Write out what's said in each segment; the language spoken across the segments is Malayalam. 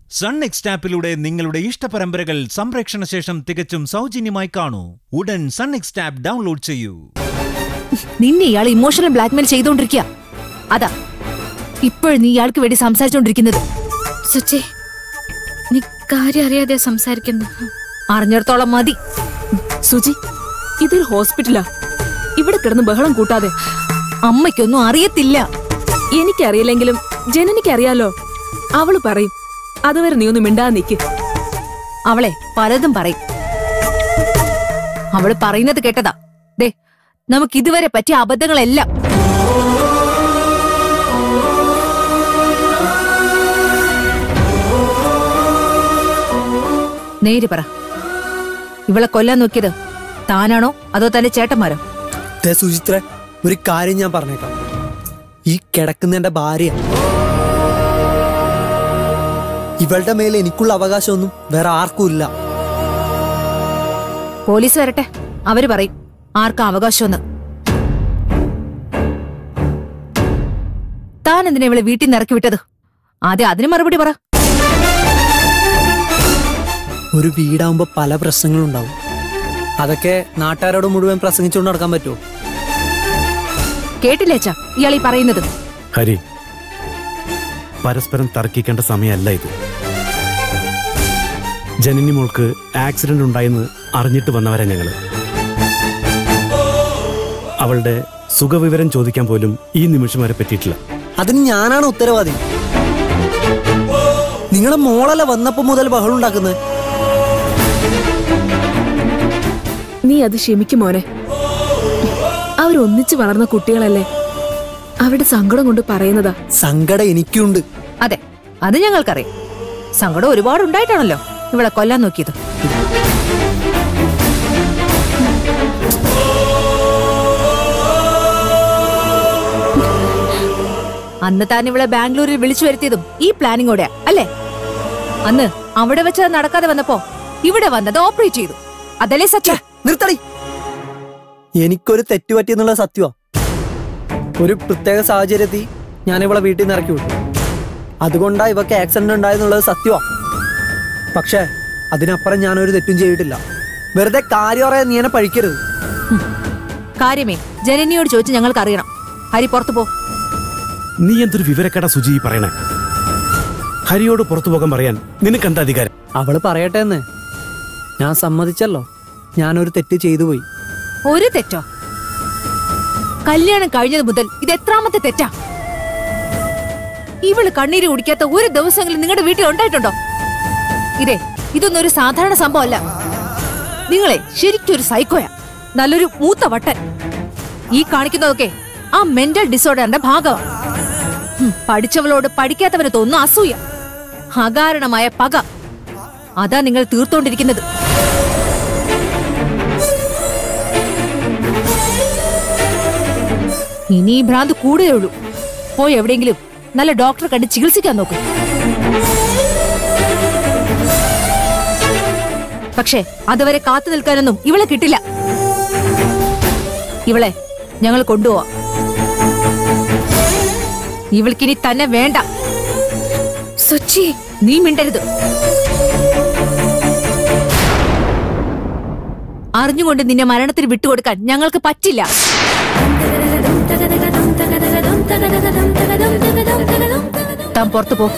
സൺ നെക്സ്റ്റ് ആപ്പിലൂടെ നിങ്ങളുടെ ഇഷ്ടപരമ്പരകൾ സംപ്രേക്ഷണ ശേഷം തികച്ചും സൗജന്യമായി കാണൂ ഉടൻ സൺ നെക്സ്റ്റ് ആപ്പ് ഡൗൺലോഡ് ചെയ്യൂ നിന്നെ ഇയാൾ ഇമോഷണൽ ബ്ലാക്ക്മെയിൽ ചെയ്തോണ്ടിരിക്കുക അതാ ഇപ്പോഴും നീ ഇയാൾക്ക് വേണ്ടി സംസാരിച്ചോണ്ടിരിക്കുന്നത് സുച്ചി നീ കാര്യം അറിയാതെ സംസാരിക്കുന്നു അറിഞ്ഞിടത്തോളം മതി സുജി ഇതൊരു ഹോസ്പിറ്റലാ ഇവിടെ കിടന്ന് ബഹളം കൂട്ടാതെ അമ്മയ്ക്കൊന്നും അറിയത്തില്ല എനിക്കറിയില്ലെങ്കിലും ജനനിക്ക് അറിയാലോ അവള് പറയും അതുവരെ നീ ഒന്ന് മിണ്ടാതെ നിക്ക് അവളെ പലതും പറയും അവള് പറയുന്നത് കേട്ടതാ ദേ നമുക്ക് ഇതുവരെ പറ്റിയ അബദ്ധങ്ങളെല്ലാം നേര് പറ ഇവളെ കൊല്ലാൻ നോക്കിയത് താനാണോ അതോ തന്റെ ചേട്ടന്മാരോ ദേ സുചിത്ര ഒരു കാര്യം ഞാൻ പറഞ്ഞേക്കാം ഈ കിടക്കുന്ന എന്റെ ഭാര്യ ഇവളുടെ മേലെ എനിക്കുള്ള അവകാശമൊന്നും വേറെ ആർക്കും ഇല്ല പോലീസ് വരട്ടെ അവര് പറയും ആർക്കാ അവകാശമെന്ന് താൻ എന്തിനാ ഇവളെ വീട്ടിൽ നിന്ന് ഇറക്കി വിട്ടത് ആദ്യം അതിന് മറുപടി പറ ഒരു വീടാവുമ്പോ പല പ്രശ്നങ്ങളും ഉണ്ടാവും അതൊക്കെ നാട്ടുകാരോട് മുഴുവൻ പ്രസംഗിച്ചുകൊണ്ട് നടക്കാൻ പറ്റുമോ കേട്ടില്ലേ അച്ഛാ ഇയാൾ ഈ പറയുന്നത് ഹരി പരസ്പരം തർക്കിക്കേണ്ട സമയമല്ല ഇത് ജനനി മോൾക്ക് ആക്സിഡന്റ് ഉണ്ടായെന്ന് അറിഞ്ഞിട്ട് വന്നവരാ ഞങ്ങള് അവളുടെ സുഖവിവരം ചോദിക്കാൻ പോലും ഈ നിമിഷം വരെ പറ്റിയിട്ടില്ല അതിന് ഞാനാണ് ഉത്തരവാദി നിങ്ങളെ മോളല്ല വന്നപ്പോ മുതൽ ബഹളം ഉണ്ടാക്കുന്നത് നീ അത് ക്ഷമിക്കും മോനെ അവരൊന്നിച്ച് വളർന്ന കുട്ടികളല്ലേ അവരുടെ സങ്കടം കൊണ്ട് പറയുന്നതാ സങ്കടം എനിക്കുണ്ട് അതെ അത് ഞങ്ങൾക്കറിയാം സങ്കടം ഒരുപാട് ഉണ്ടായിട്ടാണല്ലോ ഇവളെ കൊല്ലാൻ നോക്കിയത് അന്ന് താൻ ഇവളെ ബാംഗ്ലൂരിൽ വിളിച്ചു വരുത്തിയതും ഈ പ്ലാനിങ്ങോടെയാ അല്ലേ അന്ന് അവിടെ വെച്ച് അത് നടക്കാതെ വന്നപ്പോ ഇവിടെ വന്നത് ഓപ്പറേറ്റ് ചെയ്തു അതല്ലേ സത്യം നിർത്തടി എനിക്കൊരു തെറ്റ് പറ്റിയെന്നുള്ള സത്യമാ ഒരു പ്രത്യേക സാഹചര്യത്തിൽ ഞാൻ ഇവളെ വീട്ടിൽ നിന്ന് ഇറക്കി വിട്ടു അതുകൊണ്ടാ ഇവക്ക് ആക്സിഡന്റ് ഉണ്ടായെന്നുള്ളത് സത്യമാ പക്ഷേ അതിനപ്പുറം ഞാനൊരു തെറ്റും ചെയ്തിട്ടില്ല വെറുതെ കാര്യം പറയാൻ നീ എന്നെ പഴിക്കരുത് കാര്യമേ ജനനിയോട് ചോദിച്ച് ഞങ്ങൾക്ക് അറിയണം ഹരി പുറത്തു പോ നീ എന്തൊരു വിവരക്കട സുജി ഈ പറയണേ ഹരിയോട് പുറത്തു പോകാൻ പറയാൻ നിനക്കെന്താ അധികാരം അവള് പറയട്ടെ എന്ന് ഞാൻ സമ്മതിച്ചല്ലോ ഞാനൊരു തെറ്റ് ചെയ്തു പോയി ഒരു തെറ്റോ കല്യാണം കഴിഞ്ഞത് മുതൽ ഇത് എത്രാമത്തെ തെറ്റാ ഇവള് കണ്ണീര് കുടിക്കാത്ത ഒരു ദിവസമെങ്കിലും നിങ്ങളുടെ വീട്ടിൽ ഉണ്ടായിട്ടുണ്ടോ ഇതേ ഇതൊന്നും ഒരു സാധാരണ സംഭവമല്ല നിങ്ങളെ ശരിക്കും ഒരു സൈക്കോയാ നല്ലൊരു മൂത്ത വട്ടൻ ഈ കാണിക്കുന്നതൊക്കെ ആ മെന്റൽ ഡിസോർഡറിന്റെ ഭാഗമാണ് ഹും, പഠിച്ചവളോട് പഠിക്കാത്തവന് തോന്നുന്ന അസൂയ അകാരണമായ പക അതാ നിങ്ങൾ തീർത്തോണ്ടിരിക്കുന്നത് ഇനി ഈ ഭ്രാന്ത് കൂടെ ഉള്ളൂ പോയി എവിടെയെങ്കിലും നല്ല ഡോക്ടറെ കണ്ട് ചികിത്സിക്കാൻ നോക്കും പക്ഷേ അതുവരെ കാത്തു നിൽക്കാനൊന്നും ഇവളെ കിട്ടില്ല ഇവളെ ഞങ്ങൾ കൊണ്ടുപോവാ ഇവൾക്കിനി തന്നെ വേണ്ട സുച്ചി നീ മിണ്ടരുത് അറിഞ്ഞുകൊണ്ട് നിന്നെ മരണത്തിന് വിട്ടുകൊടുക്കാൻ ഞങ്ങൾക്ക് പറ്റില്ല താൻ പുറത്തു പോ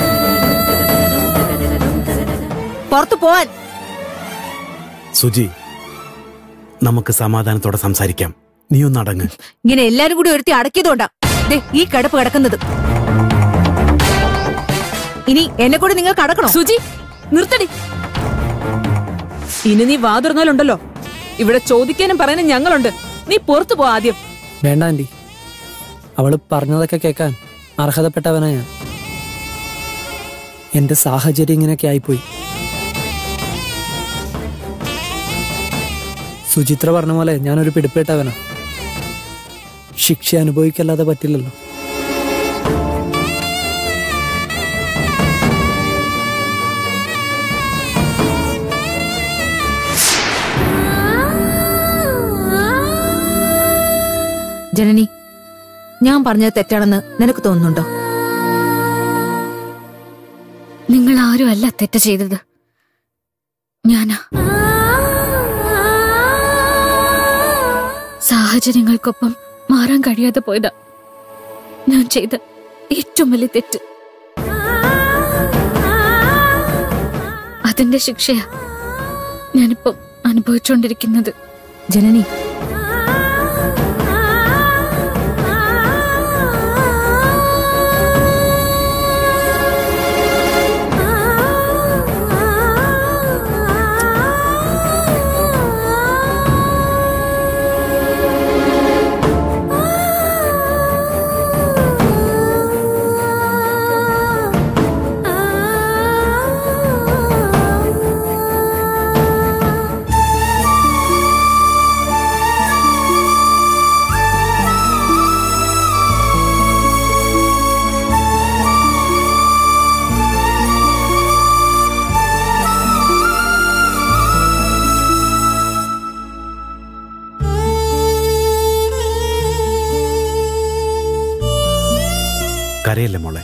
പുറത്തു പോവാൻ സുജി നമുക്ക് സമാധാനത്തോടെ സംസാരിക്കാം നീ ഒന്ന് അടങ്ങ് ഇങ്ങനെ എല്ലാരും കൂടി ഒരുത്തി അടക്കിയതുകൊണ്ടാ ദേ ഈ കിടപ്പ് കിടക്കുന്നത് ഇനി എന്നെ കൂടി നിങ്ങൾ കടക്കണോ സുജി നിർത്തടി ഇനി നീ വാതുറന്നാലുണ്ടല്ലോ ഇവിടെ ചോദിക്കാനും പറയാനും ഞങ്ങളുണ്ട് നീ പുറത്തു പോ ആദ്യം വേണ്ട ആന്റി അവള് പറഞ്ഞതൊക്കെ കേൾക്കാൻ അർഹതപ്പെട്ടവനാ ഞാൻ എന്റെ സാഹചര്യം ഇങ്ങനെയൊക്കെ ആയിപ്പോയി സുചിത്ര പറഞ്ഞ പോലെ ഞാനൊരു പിടിപ്പേട്ടവനാ ശിക്ഷ അനുഭവിക്കല്ലാതെ പറ്റില്ലല്ലോ ജനനി ഞാൻ പറഞ്ഞത് തെറ്റാണെന്ന് നിനക്ക് തോന്നുന്നുണ്ടോ നിങ്ങൾ ആരുമല്ല തെറ്റ് ചെയ്തത് ഞാനാ സാഹചര്യങ്ങൾക്കൊപ്പം മാറാൻ കഴിയാതെ പോയതാ ഞാൻ ചെയ്ത ഏറ്റവും വലിയ തെറ്റ് അതിന്റെ ശിക്ഷയാ ഞാനിപ്പം അനുഭവിച്ചുകൊണ്ടിരിക്കുന്നത് ജനനി കരയല്ലേ മോളെ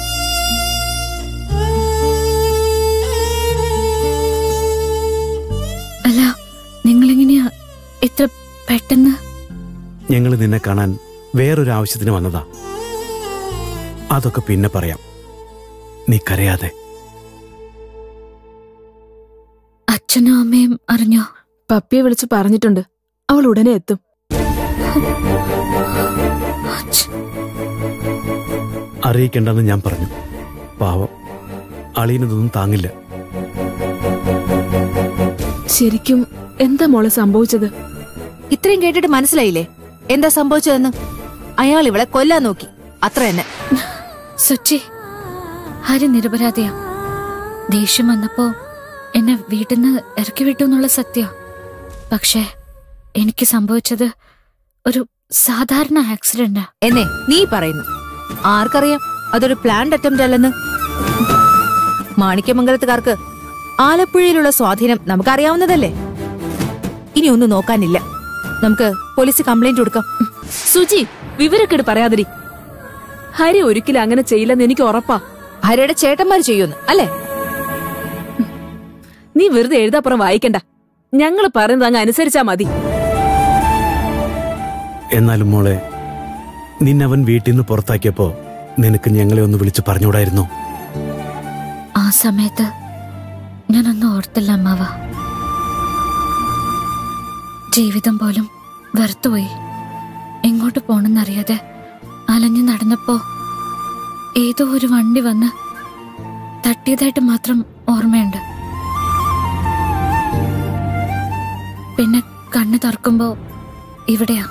അല്ല നിങ്ങളെങ്ങനെയാ ഇത്ര പെട്ടെന്ന് ഞങ്ങൾ നിന്നെ കാണാൻ വേറൊരു ആവശ്യത്തിന് വന്നതാ അതൊക്കെ പിന്നെ പറയാം നീ കരയാതെ അച്ഛനും അമ്മയും അറിഞ്ഞോ പപ്പിയെ വിളിച്ച് പറഞ്ഞിട്ടുണ്ട് അവൾ ഉടനെ എത്തും അച്ഛ- അറിയിക്കണ്ടെന്ന് ഞാൻ പറഞ്ഞു പാവം അളിയനതൊന്നും താങ്ങില്ല ശരിക്കും എന്താ മോളെ സംഭവിച്ചത് ഇത്രയും കേട്ടിട്ട് മനസ്സിലായില്ലേ എന്താ സംഭവിച്ചതെന്ന് അയാൾ ഇവളെ കൊല്ലാൻ നോക്കി അത്ര തന്നെ സുച്ചി ഹരി നിരപരാധിയാ ദേഷ്യം വന്നപ്പോ എന്നെ വീട്ടിൽ നിന്ന് ഇറക്കി വിട്ടു എന്നുള്ള സത്യ പക്ഷേ എനിക്ക് സംഭവിച്ചത് ഒരു സാധാരണ ആക്സിഡന്റാ എന്നെ നീ പറയുന്നു ആർക്കറിയാം അതൊരു പ്ലാൻഡ് അറ്റംപ്റ്റ് അല്ലെന്ന് മാണിക്യമംഗലത്തുകാർക്ക് ആലപ്പുഴയിലുള്ള സ്വാധീനം നമുക്കറിയാവുന്നതല്ലേ ഇനി ഒന്നും നോക്കാനില്ല നമുക്ക് പോലീസ് കംപ്ലൈന്റ് കൊടുക്കാം സുജി വിവരക്കേട് പറയാതിരി ഹരി ഒരിക്കലും അങ്ങനെ ചെയ്യില്ലെന്ന് എനിക്ക് ഉറപ്പാ ഹരിയുടെ ചേട്ടന്മാർ ചെയ്യുന്നു അല്ലേ നീ വെറുതെ എഴുതാപ്പുറം വായിക്കണ്ട ഞങ്ങൾ പറയുന്നത് അങ്ങ് അനുസരിച്ചാ മതി എന്നാലും മോളെ നിന്നവൻ വീട്ടിൽ നിന്ന് പുറത്താക്കിയപ്പോ നിനക്ക് ഞങ്ങളെ ഒന്ന് വിളിച്ചു പറഞ്ഞുകൂടായിരുന്നു ആ സമയത്ത് ഞാനൊന്നും ഓർത്തില്ല അമ്മാവ ജീവിതം പോലും വെറുത്തുപോയി എങ്ങോട്ട് പോണെന്നറിയാതെ അലഞ്ഞു നടന്നപ്പോ ഏതോ ഒരു വണ്ടി വന്ന് തട്ടിയതായിട്ട് മാത്രം ഓർമ്മയുണ്ട് പിന്നെ കണ്ണു തുറക്കുമ്പോ ഇവിടെയാ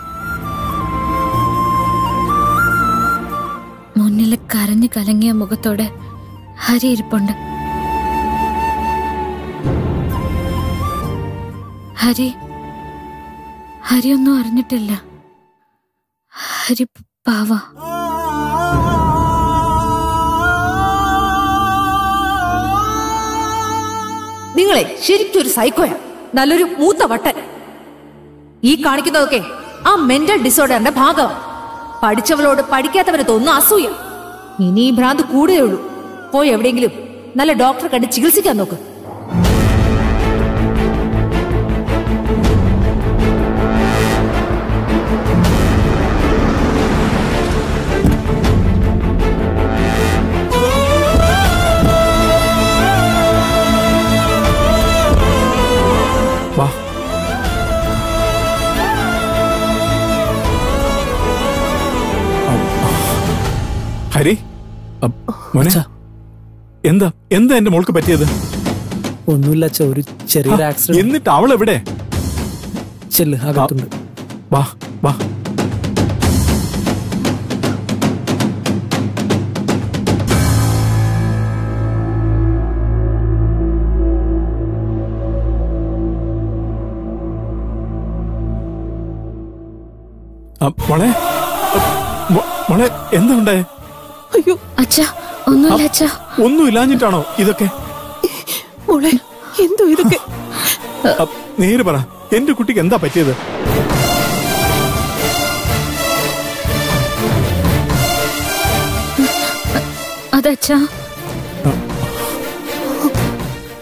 മുന്നിൽ കരഞ്ഞു കലങ്ങിയ മുഖത്തോടെ ഹരി ഇരിപ്പുണ്ട് ഹരി ഹരി ഒന്നും അറിഞ്ഞിട്ടില്ല ഹരി പാവ നിങ്ങളെ ശരിക്കും ഒരു സൈക്കോയാ നല്ലൊരു മൂത്ത വട്ടൻ ഈ കാണിക്കുന്നതൊക്കെ ആ മെന്റൽ ഡിസോർഡറിന്റെ ഭാഗമാണ് പഠിച്ചവളോട് പഠിക്കാത്തവരെ തോന്നുന്നു അസൂയ ഇനി ഈ ഭ്രാന്ത് കൂടുകയുള്ളൂ പോയി എവിടെയെങ്കിലും നല്ല ഡോക്ടറെ കണ്ട് ചികിത്സിക്കാൻ നോക്ക് വാ ഹരി അ, മോനെ എന്താ എന്താ എന്റെ മോൾക്ക് പറ്റിയത് ഒന്നുമില്ല അച്ഛ ഒരു ചെറിയൊരു ആക്സിഡന്റ് എന്നിട്ട് അവൾ എവിടെ ചെല്ല് അകത്തുണ്ട് വാ വാ അ, മോളെ അ, മോ- മോളെ എന്താ ഉണ്ടായേ അയ്യോ അച്ഛാ ഒന്നുമില്ല അച്ഛാ ഒന്നും ഇല്ലാഞ്ഞിട്ടാണോ ഇതൊക്കെ മോളെ എന്തോ ഇതൊക്കെ അ, നേര് പറ എന്റെ കുട്ടിക്ക് എന്താ പറ്റിയത് അതച്ഛാ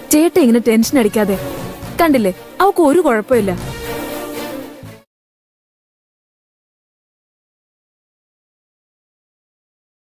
ചേട്ട ഇങ്ങനെ ടെൻഷൻ അടിക്കാതെ കണ്ടില്ലേ അവക്ക് ഒരു കുഴപ്പമില്ല